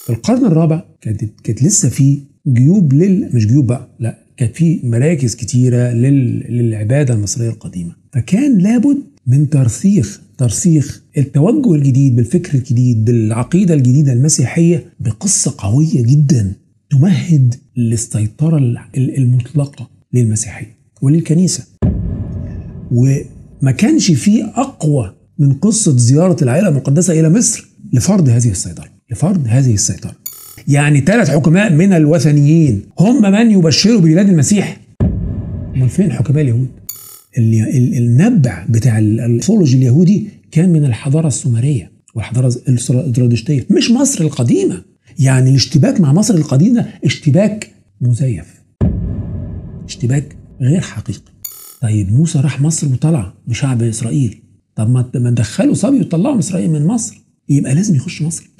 في القرن الرابع كانت كانت لسه في جيوب لل مش جيوب بقى لا كانت في مراكز كتيره لل... للعباده المصريه القديمه فكان لابد من ترسيخ ترسيخ التوجه الجديد بالفكر الجديد بالعقيده الجديده المسيحيه بقصه قويه جدا تمهد للسيطره المطلقه للمسيحيه وللكنيسه وما كانش فيه اقوى من قصه زياره العائله المقدسه الى مصر لفرض هذه السيطره لفرض هذه السيطره يعني ثلاث حكماء من الوثنيين هم من يبشروا بميلاد المسيح امال فين حكماء اليهود النبع بتاع الثولوجي اليهودي كان من الحضاره السومريه والحضاره الزرادشتيه مش مصر القديمه يعني الاشتباك مع مصر القديمه اشتباك مزيف اشتباك غير حقيقي طيب موسى راح مصر وطلع بشعب اسرائيل طب ما ما دخلوا صبي وطلعوا من اسرائيل من مصر يبقى لازم يخش مصر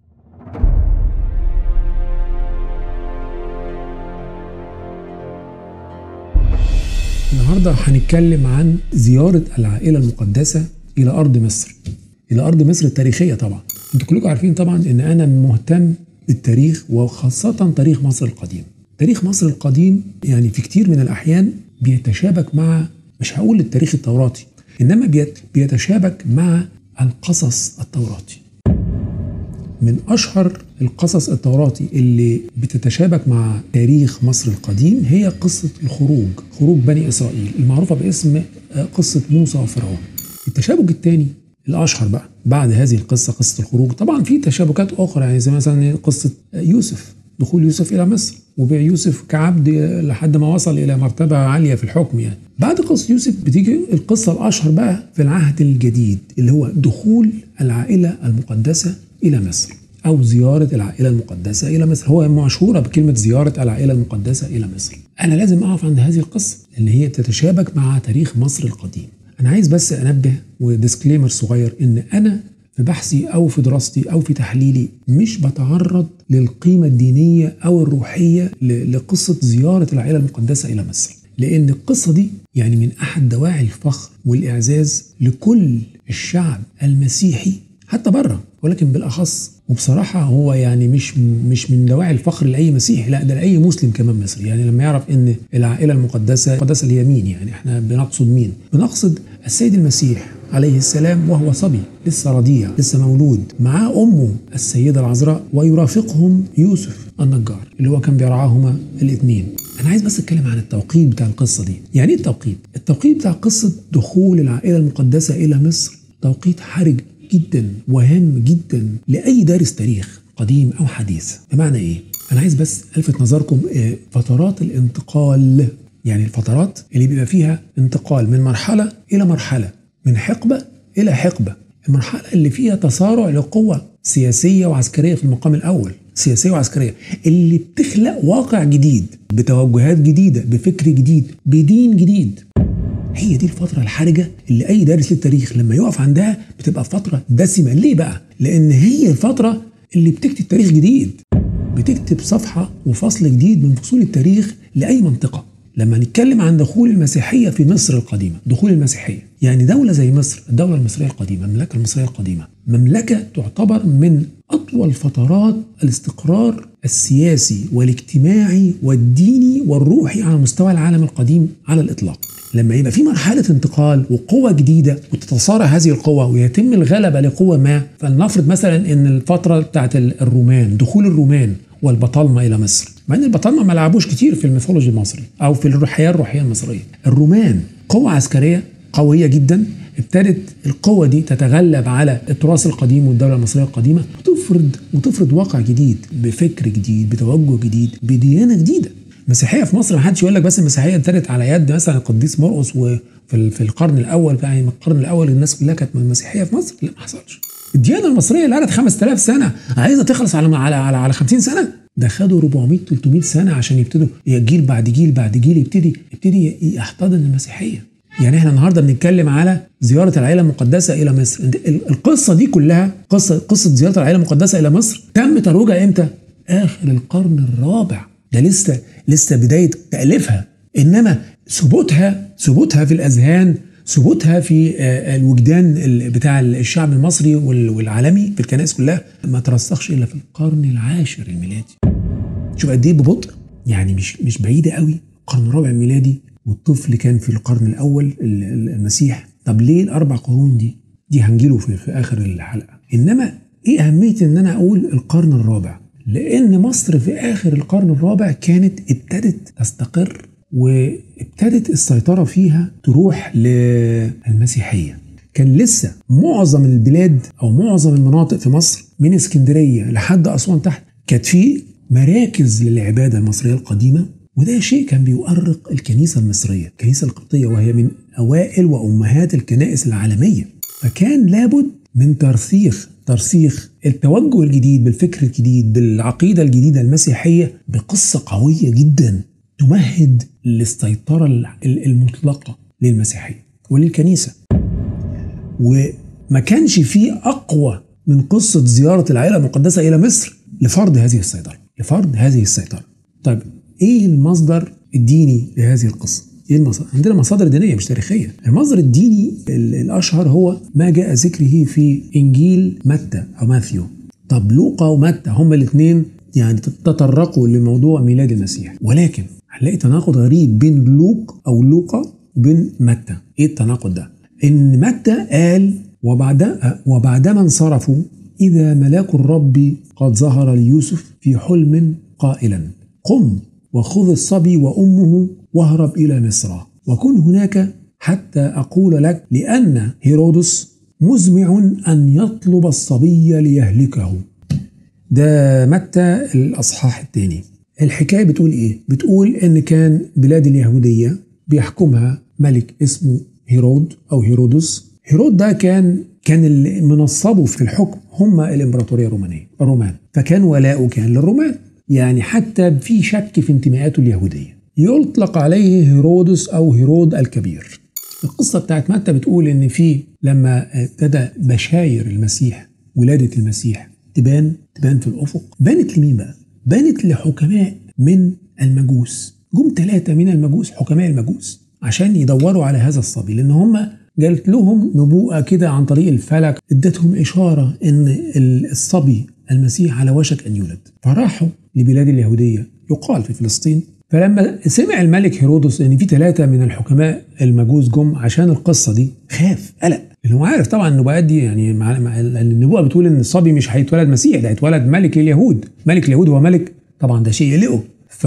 النهارده هنتكلم عن زياره العائله المقدسه الى ارض مصر الى ارض مصر التاريخيه طبعا انتوا كلكم عارفين طبعا ان انا مهتم بالتاريخ وخاصه تاريخ مصر القديم تاريخ مصر القديم يعني في كتير من الاحيان بيتشابك مع مش هقول التاريخ التوراتي انما بيتشابك مع القصص التوراتي من اشهر القصص التوراتي اللي بتتشابك مع تاريخ مصر القديم هي قصه الخروج خروج بني اسرائيل المعروفه باسم قصه موسى وفرعون التشابك الثاني الاشهر بقى بعد هذه القصه قصه الخروج طبعا في تشابكات اخرى يعني زي مثلا قصه يوسف دخول يوسف الى مصر وبيع يوسف كعبد لحد ما وصل الى مرتبه عاليه في الحكم يعني بعد قصه يوسف بتيجي القصه الاشهر بقى في العهد الجديد اللي هو دخول العائله المقدسه الى مصر او زياره العائله المقدسه الى مصر هو مشهوره بكلمه زياره العائله المقدسه الى مصر انا لازم اقف عند هذه القصه اللي هي تتشابك مع تاريخ مصر القديم انا عايز بس انبه وديسكليمر صغير ان انا في بحثي او في دراستي او في تحليلي مش بتعرض للقيمه الدينيه او الروحيه لقصه زياره العائله المقدسه الى مصر لان القصه دي يعني من احد دواعي الفخر والاعزاز لكل الشعب المسيحي حتى بره ولكن بالاخص وبصراحه هو يعني مش مش من دواعي الفخر لاي مسيحي لا ده لاي مسلم كمان مصري يعني لما يعرف ان العائله المقدسه المقدسه اللي هي مين يعني احنا بنقصد مين بنقصد السيد المسيح عليه السلام وهو صبي لسه رضيع لسه مولود معاه امه السيده العذراء ويرافقهم يوسف النجار اللي هو كان بيرعاهما الاثنين انا عايز بس اتكلم عن التوقيت بتاع القصه دي يعني ايه التوقيت التوقيت بتاع قصه دخول العائله المقدسه الى مصر توقيت حرج جدا وهام جدا لاي دارس تاريخ قديم او حديث بمعنى ايه انا عايز بس الفت نظركم فترات الانتقال يعني الفترات اللي بيبقى فيها انتقال من مرحله الى مرحله من حقبه الى حقبه المرحله اللي فيها تصارع لقوه سياسيه وعسكريه في المقام الاول سياسيه وعسكريه اللي بتخلق واقع جديد بتوجهات جديده بفكر جديد بدين جديد هي دي الفترة الحرجة اللي أي دارس للتاريخ لما يقف عندها بتبقى فترة دسمة، ليه بقى؟ لأن هي الفترة اللي بتكتب تاريخ جديد. بتكتب صفحة وفصل جديد من فصول التاريخ لأي منطقة. لما نتكلم عن دخول المسيحية في مصر القديمة، دخول المسيحية، يعني دولة زي مصر، الدولة المصرية القديمة، المملكة المصرية القديمة، مملكة تعتبر من أطول فترات الاستقرار السياسي والاجتماعي والديني والروحي على مستوى العالم القديم على الإطلاق. لما يبقى في مرحلة انتقال وقوة جديدة وتتصارع هذه القوة ويتم الغلبة لقوة ما فلنفرض مثلا ان الفترة بتاعت الرومان دخول الرومان والبطالمة إلى مصر مع ان البطالمة ما لعبوش كتير في الميثولوجي المصري أو في الحياة الروحية المصرية الرومان قوة عسكرية قوية جدا ابتدت القوة دي تتغلب على التراث القديم والدولة المصرية القديمة وتفرض وتفرض واقع جديد بفكر جديد بتوجه جديد بديانة جديدة المسيحيه في مصر ما حدش يقول لك بس المسيحيه ابتدت على يد مثلا القديس مرقس وفي في القرن الاول يعني من القرن الاول الناس كلها كانت مسيحيه في مصر لا ما حصلش الديانه المصريه اللي قعدت 5000 سنه عايزه تخلص على على على, على 50 سنه ده خدوا 400 300 سنه عشان يبتدوا جيل بعد جيل بعد جيل يبتدي يبتدي يحتضن المسيحيه يعني احنا النهارده بنتكلم على زياره العائله المقدسه الى مصر القصه دي كلها قصه قصه زياره العائله المقدسه الى مصر تم ترويجها امتى اخر القرن الرابع ده لسه لسه بدايه تاليفها انما ثبوتها ثبوتها في الاذهان ثبوتها في الوجدان بتاع الشعب المصري والعالمي في الكنائس كلها ما ترسخش الا في القرن العاشر الميلادي شوف قد ايه ببطء يعني مش مش بعيده قوي القرن الرابع الميلادي والطفل كان في القرن الاول المسيح طب ليه الاربع قرون دي دي هنجيله في, في اخر الحلقه انما ايه اهميه ان انا اقول القرن الرابع لان مصر في اخر القرن الرابع كانت ابتدت تستقر وابتدت السيطره فيها تروح للمسيحيه كان لسه معظم البلاد او معظم المناطق في مصر من اسكندريه لحد اسوان تحت كانت في مراكز للعباده المصريه القديمه وده شيء كان بيؤرق الكنيسه المصريه، الكنيسه القبطيه وهي من اوائل وامهات الكنائس العالميه، فكان لابد من ترسيخ ترسيخ التوجه الجديد بالفكر الجديد بالعقيده الجديده المسيحيه بقصه قويه جدا تمهد للسيطره المطلقه للمسيحيه وللكنيسه. وما كانش فيه اقوى من قصه زياره العائله المقدسه الى مصر لفرض هذه السيطره، لفرض هذه السيطره. طيب ايه المصدر الديني لهذه القصه؟ ايه المصادر؟ عندنا مصادر دينيه مش تاريخيه. المصدر الديني الاشهر هو ما جاء ذكره في انجيل متى او ماثيو. طب لوقا ومتى هما الاثنين يعني تطرقوا لموضوع ميلاد المسيح، ولكن هنلاقي تناقض غريب بين لوق او لوقا وبين متى. ايه التناقض ده؟ ان متى قال وبعد وبعدما انصرفوا اذا ملاك الرب قد ظهر ليوسف في حلم قائلا قم وخذ الصبي وامه واهرب الى مصر وكن هناك حتى اقول لك لان هيرودس مزمع ان يطلب الصبي ليهلكه ده متى الاصحاح الثاني الحكايه بتقول ايه بتقول ان كان بلاد اليهوديه بيحكمها ملك اسمه هيرود او هيرودس هيرود ده كان كان اللي منصبه في الحكم هم الامبراطوريه الرومانيه الرومان فكان ولاؤه كان للرومان يعني حتى في شك في انتماءاته اليهودية يطلق عليه هيرودس أو هيرود الكبير القصة بتاعت متى بتقول إن في لما ابتدى بشاير المسيح ولادة المسيح تبان تبان في الأفق بانت لمين بقى؟ بانت لحكماء من المجوس جم ثلاثة من المجوس حكماء المجوس عشان يدوروا على هذا الصبي لأن هم جالت لهم نبوءة كده عن طريق الفلك ادتهم إشارة إن الصبي المسيح على وشك أن يولد فراحوا لبلاد اليهودية يقال في فلسطين فلما سمع الملك هيرودس ان في ثلاثه من الحكماء المجوس جم عشان القصه دي خاف قلق لانه هو عارف طبعا النبوءات دي يعني مع مع النبوءه بتقول ان الصبي مش هيتولد مسيح ده هيتولد ملك لليهود ملك اليهود هو ملك طبعا ده شيء يقلقه ف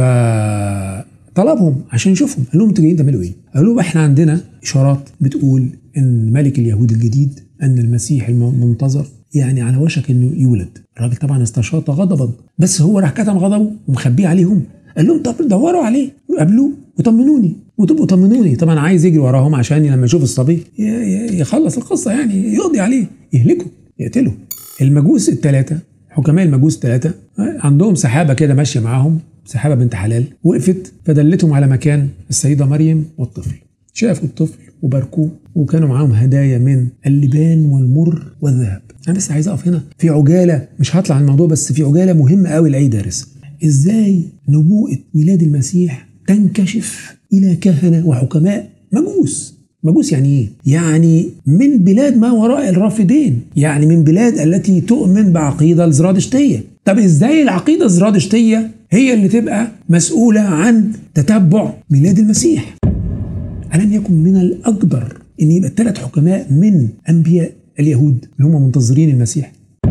طلبهم عشان يشوفهم قال لهم انتوا جايين تعملوا ايه؟ قالوا له احنا عندنا اشارات بتقول ان ملك اليهود الجديد ان المسيح المنتظر يعني على وشك انه يولد الراجل طبعا استشاط غضبا بس هو راح كتم غضبه ومخبيه عليهم قال لهم طب دوروا عليه وقابلوه وطمنوني وتبقوا طمنوني طبعا عايز يجري وراهم عشان لما يشوف الصبي يخلص القصه يعني يقضي عليه يهلكه يقتله المجوس الثلاثه حكماء المجوس الثلاثه عندهم سحابه كده ماشيه معاهم سحابه بنت حلال وقفت فدلتهم على مكان السيده مريم والطفل شافوا الطفل وباركوه وكانوا معاهم هدايا من اللبان والمر والذهب انا بس عايز اقف هنا في عجاله مش هطلع عن الموضوع بس في عجاله مهمه قوي لاي دارس ازاي نبوءه ميلاد المسيح تنكشف الى كهنه وحكماء مجوس مجوس يعني ايه؟ يعني من بلاد ما وراء الرافدين، يعني من بلاد التي تؤمن بعقيده الزرادشتيه. طب ازاي العقيده الزرادشتيه هي اللي تبقى مسؤوله عن تتبع ميلاد المسيح؟ ألم يكن من الأقدر أن يبقى ثلاث حكماء من أنبياء اليهود اللي هم منتظرين المسيح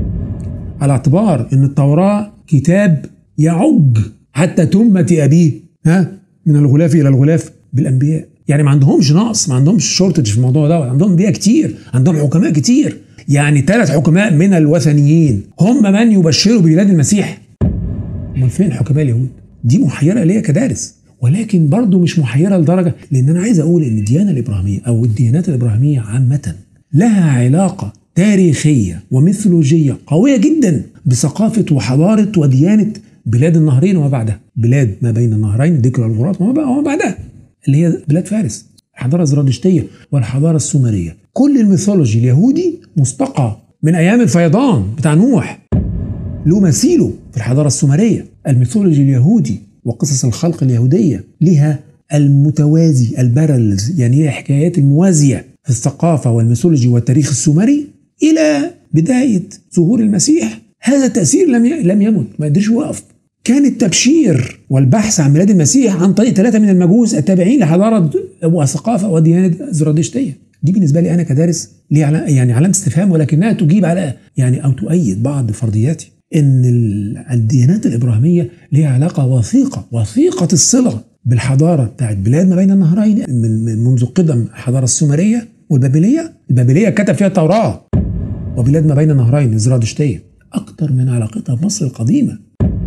على اعتبار أن التوراة كتاب يعج حتى تمة أبيه ها من الغلاف إلى الغلاف بالأنبياء يعني ما عندهمش نقص ما عندهمش شورتج في الموضوع ده عندهم انبياء كتير عندهم حكماء كتير يعني ثلاث حكماء من الوثنيين هم من يبشروا بميلاد المسيح امال فين حكماء اليهود دي محيره ليا كدارس ولكن برضه مش محيره لدرجه لان انا عايز اقول ان الديانه الابراهيميه او الديانات الابراهيميه عامه لها علاقه تاريخيه وميثولوجيه قويه جدا بثقافه وحضاره وديانه بلاد النهرين وما بعدها بلاد ما بين النهرين ذكر الفرات وما بعدها اللي هي بلاد فارس الحضاره الزرادشتيه والحضاره السومريه كل الميثولوجي اليهودي مستقى من ايام الفيضان بتاع نوح له مثيله في الحضاره السومريه الميثولوجي اليهودي وقصص الخلق اليهوديه لها المتوازي البارلز يعني هي حكايات الموازيه في الثقافة والميثولوجي والتاريخ السومري إلى بداية ظهور المسيح هذا التأثير لم لم يمت ما قدرش يوقف كان التبشير والبحث عن ميلاد المسيح عن طريق ثلاثة من المجوس التابعين لحضارة وثقافة وديانة زرادشتية دي بالنسبة لي أنا كدارس لي يعني علامة استفهام ولكنها تجيب على يعني أو تؤيد بعض فرضياتي ان الديانات الابراهيميه ليها علاقه وثيقه وثيقه الصله بالحضاره بتاعت بلاد ما بين النهرين من منذ قدم الحضاره السومريه والبابليه البابليه كتب فيها التوراه وبلاد ما بين النهرين الزرادشتيه اكتر من علاقتها بمصر القديمه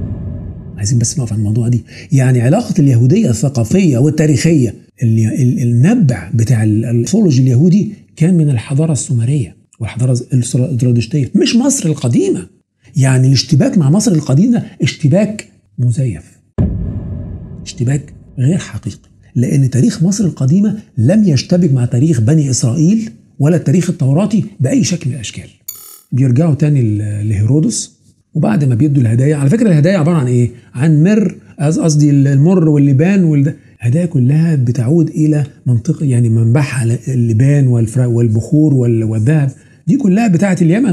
عايزين بس نقف على الموضوع دي يعني علاقه اليهوديه الثقافيه والتاريخيه النبع بتاع الثولوجي اليهودي كان من الحضاره السومريه والحضاره الزرادشتيه مش مصر القديمه يعني الاشتباك مع مصر القديمة اشتباك مزيف اشتباك غير حقيقي لأن تاريخ مصر القديمة لم يشتبك مع تاريخ بني إسرائيل ولا التاريخ التوراتي بأي شكل من الأشكال بيرجعوا تاني لهيرودس وبعد ما بيدوا الهدايا على فكرة الهدايا عبارة عن إيه؟ عن مر قصدي المر واللبان والد... الهدايا كلها بتعود إلى منطقة يعني منبعها اللبان والبخور والذهب دي كلها بتاعة اليمن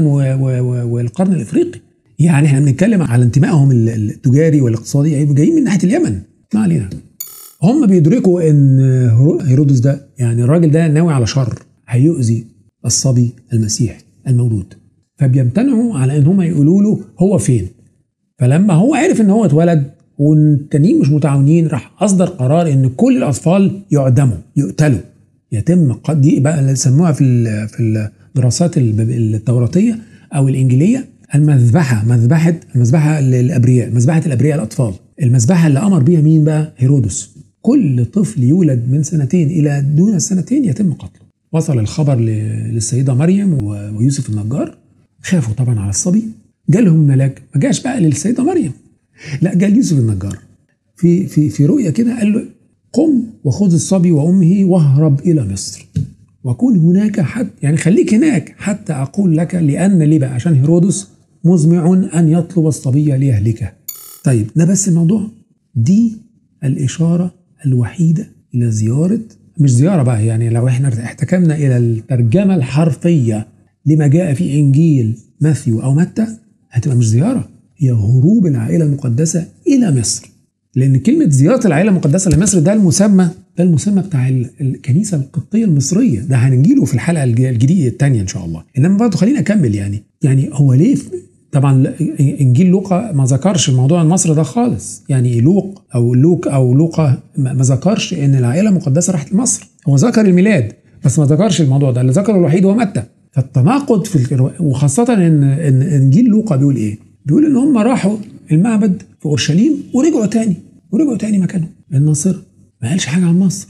والقرن الإفريقي يعني احنا بنتكلم على انتمائهم التجاري والاقتصادي يعني جايين من ناحيه اليمن ما علينا هم بيدركوا ان هيرودس ده يعني الراجل ده ناوي على شر هيؤذي الصبي المسيح المولود فبيمتنعوا على ان هم يقولوا له هو فين فلما هو عرف ان هو اتولد والتانيين مش متعاونين راح اصدر قرار ان كل الاطفال يعدموا يقتلوا يتم قد دي بقى اللي سموها في في الدراسات التوراتيه او الانجيليه المذبحة مذبحة المذبحة للأبرياء مذبحة الأبرياء الأطفال المذبحة اللي أمر بيها مين بقى هيرودس كل طفل يولد من سنتين إلى دون السنتين يتم قتله وصل الخبر للسيدة مريم ويوسف النجار خافوا طبعا على الصبي جالهم ملاك ما جاش بقى للسيدة مريم لا جال يوسف النجار في في في رؤيا كده قال له قم وخذ الصبي وامه واهرب الى مصر وكن هناك حتى يعني خليك هناك حتى اقول لك لان ليه بقى عشان هيرودس مزمع أن يطلب الصبي ليهلكه طيب ده بس الموضوع دي الإشارة الوحيدة إلى زيارة مش زيارة بقى يعني لو احنا احتكمنا إلى الترجمة الحرفية لما جاء في إنجيل ماثيو أو متى هتبقى مش زيارة هي هروب العائلة المقدسة إلى مصر لأن كلمة زيارة العائلة المقدسة لمصر ده المسمى ده المسمى بتاع الكنيسة القبطية المصرية ده هنجيله في الحلقة الجديدة الثانية إن شاء الله إنما برضه خلينا أكمل يعني يعني هو ليه طبعا انجيل لوقا ما ذكرش الموضوع المصري ده خالص يعني لوق او لوك او لوقا ما ذكرش ان العائله المقدسه راحت لمصر هو ذكر الميلاد بس ما ذكرش الموضوع ده اللي ذكره الوحيد هو متى فالتناقض في الكرو... وخاصه ان ان انجيل لوقا بيقول ايه بيقول ان هم راحوا المعبد في اورشليم ورجعوا تاني ورجعوا تاني مكانهم الناصره ما قالش حاجه عن مصر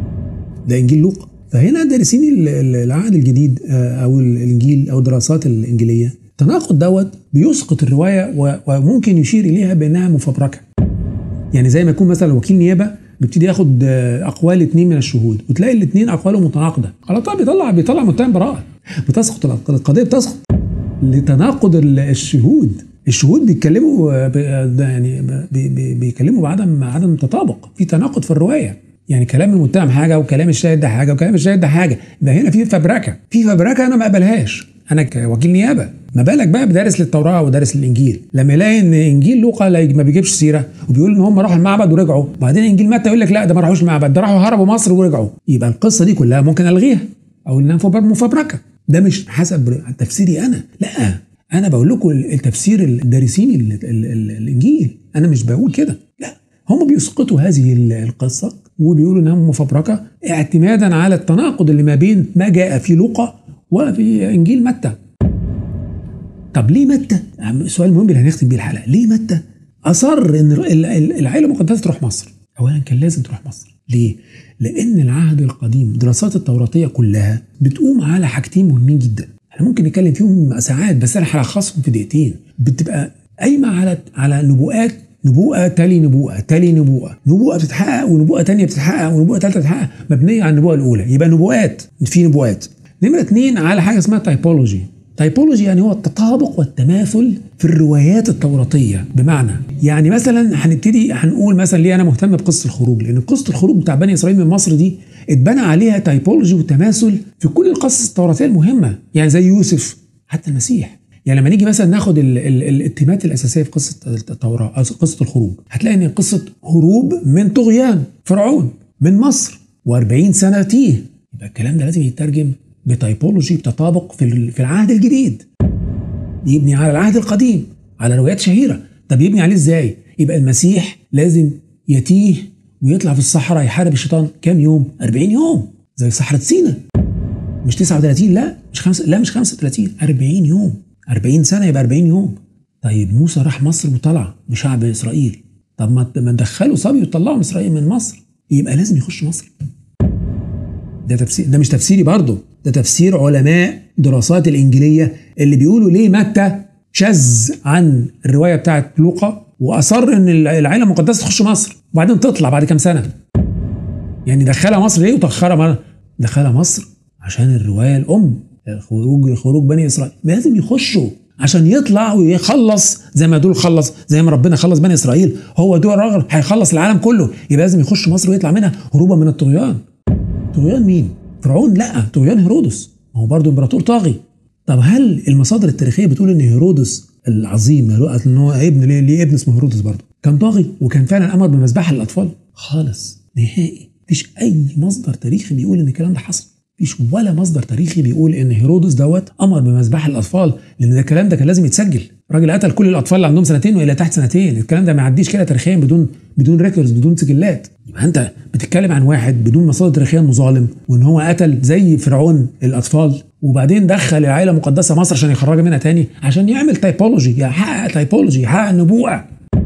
ده انجيل لوقا فهنا دارسين العهد الجديد آه، او الانجيل او الدراسات الانجيليه التناقض دوت بيسقط الروايه وممكن يشير اليها بانها مفبركه يعني زي ما يكون مثلا وكيل نيابه بيبتدي ياخد اقوال اثنين من الشهود وتلاقي الاثنين اقوالهم متناقضه على طول بيطلع بيطلع متهم براءه بتسقط القضيه بتسقط لتناقض الشهود الشهود بيتكلموا يعني بيتكلموا بعدم عدم تطابق في تناقض في الروايه يعني كلام المتهم حاجه وكلام الشاهد ده حاجه وكلام الشاهد ده حاجه ده هنا في فبركه في فبركه انا ما اقبلهاش انا كوكيل نيابه ما بالك بقى بدارس للتوراه ودارس للانجيل لما يلاقي ان انجيل لوقا ما بيجيبش سيره وبيقول ان هم راحوا المعبد ورجعوا بعدين انجيل متى يقول لك لا ده ما راحوش المعبد ده راحوا هربوا مصر ورجعوا يبقى القصه دي كلها ممكن الغيها او انها مفبركه ده مش حسب تفسيري انا لا انا بقول لكم التفسير الدارسين الانجيل انا مش بقول كده لا هم بيسقطوا هذه القصه وبيقولوا انها مفبركه اعتمادا على التناقض اللي ما بين ما جاء في لوقا وفي انجيل متى طب ليه متى سؤال مهم اللي هنختم بيه الحلقه ليه متى اصر ان العائله المقدسه تروح مصر اولا كان لازم تروح مصر ليه لان العهد القديم دراسات التوراتيه كلها بتقوم على حاجتين مهمين جدا احنا ممكن نتكلم فيهم ساعات بس انا هلخصهم في دقيقتين بتبقى قايمه على على نبوءات نبوءة تالي نبوءة تالي نبوءة نبوءة بتتحقق ونبوءة تانية بتتحقق ونبوءة تالتة بتتحقق مبنية على النبوءة الأولى يبقى نبوءات في نبوءات نمرة اتنين على حاجة اسمها تايبولوجي تايبولوجي يعني هو التطابق والتماثل في الروايات التوراتية بمعنى يعني مثلا هنبتدي هنقول مثلا ليه أنا مهتم بقصة الخروج لأن قصة الخروج بتاع بني إسرائيل من مصر دي اتبنى عليها تايبولوجي وتماثل في كل القصص التوراتية المهمة يعني زي يوسف حتى المسيح يعني لما نيجي مثلا ناخد ال ال ال التيمات الاساسيه في قصه التوراه أو قصه الخروج هتلاقي ان قصه هروب من طغيان فرعون من مصر و40 سنه تيه يبقى الكلام ده لازم يترجم بتايبولوجي بتطابق في في العهد الجديد يبني على العهد القديم على روايات شهيره طب يبني عليه ازاي يبقى المسيح لازم يتيه ويطلع في الصحراء يحارب الشيطان كام يوم 40 يوم زي صحراء سينا مش 39 لا مش خمسة لا مش 35 40 يوم 40 سنه يبقى 40 يوم طيب موسى راح مصر وطلع بشعب اسرائيل طب ما ما ندخلوا صبي وطلعوا من اسرائيل من مصر يبقى لازم يخش مصر ده تفسير ده مش تفسيري برضه ده تفسير علماء دراسات الانجيليه اللي بيقولوا ليه متى شذ عن الروايه بتاعت لوقا واصر ان العائله المقدسه تخش مصر وبعدين تطلع بعد كام سنه يعني دخلها مصر ليه وتاخرها دخلها مصر عشان الروايه الام خروج خروج بني اسرائيل لازم يخشوا عشان يطلع ويخلص زي ما دول خلص زي ما ربنا خلص بني اسرائيل هو دول الراجل هيخلص العالم كله يبقى لازم يخش مصر ويطلع منها هروبا من الطغيان طغيان مين؟ فرعون لا طغيان هيرودس ما هو برضه امبراطور طاغي طب هل المصادر التاريخيه بتقول ان هيرودس العظيم ان هو ابن ليه, ليه ابن اسمه هيرودس برضه كان طاغي وكان فعلا امر بمذبحه للاطفال خالص نهائي مفيش اي مصدر تاريخي بيقول ان الكلام ده حصل مفيش ولا مصدر تاريخي بيقول ان هيرودس دوت امر بمذبحه الاطفال لان ده الكلام ده كان لازم يتسجل راجل قتل كل الاطفال اللي عندهم سنتين والى تحت سنتين الكلام ده ما يعديش كده تاريخيا بدون بدون ريكوردز بدون سجلات يبقى انت بتتكلم عن واحد بدون مصادر تاريخيه انه ظالم وان هو قتل زي فرعون الاطفال وبعدين دخل العائله المقدسه مصر عشان يخرجها منها تاني عشان يعمل تايبولوجي يحقق تايبولوجي يحقق نبوءه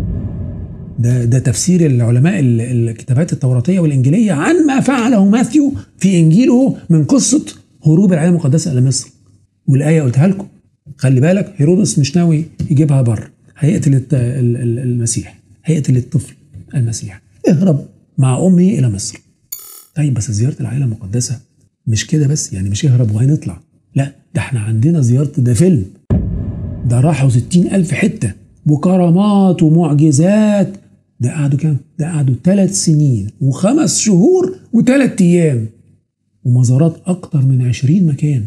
ده ده تفسير العلماء الكتابات التوراتيه والانجيليه عن ما فعله ماثيو في انجيله من قصه هروب العائله المقدسه الى مصر والايه قلتها لكم خلي بالك هيرودس مش ناوي يجيبها بر هيقتل المسيح هيقتل الطفل المسيح اهرب مع امي الى مصر طيب بس زياره العائله المقدسه مش كده بس يعني مش اهرب وهنطلع لا ده احنا عندنا زياره ده فيلم ده راحوا ستين ألف حتة وكرامات ومعجزات ده قعدوا كام؟ ده قعدوا ثلاث سنين وخمس شهور وثلاث أيام ومزارات أكتر من عشرين مكان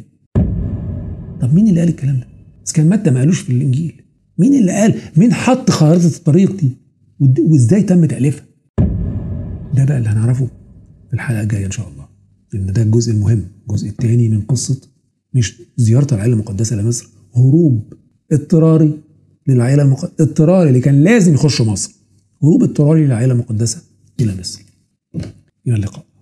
طب مين اللي قال الكلام ده؟ بس كان متى ما قالوش في الإنجيل مين اللي قال؟ مين حط خارطة الطريق دي؟ وإزاي تم تأليفها؟ ده بقى اللي هنعرفه في الحلقة الجاية إن شاء الله لأن ده الجزء المهم الجزء الثاني من قصة مش زيارة العائلة المقدسة لمصر هروب اضطراري للعائلة المقدسة اضطراري اللي كان لازم يخشوا مصر هروب اضطراري للعائلة المقدسة إلى مصر إلى اللقاء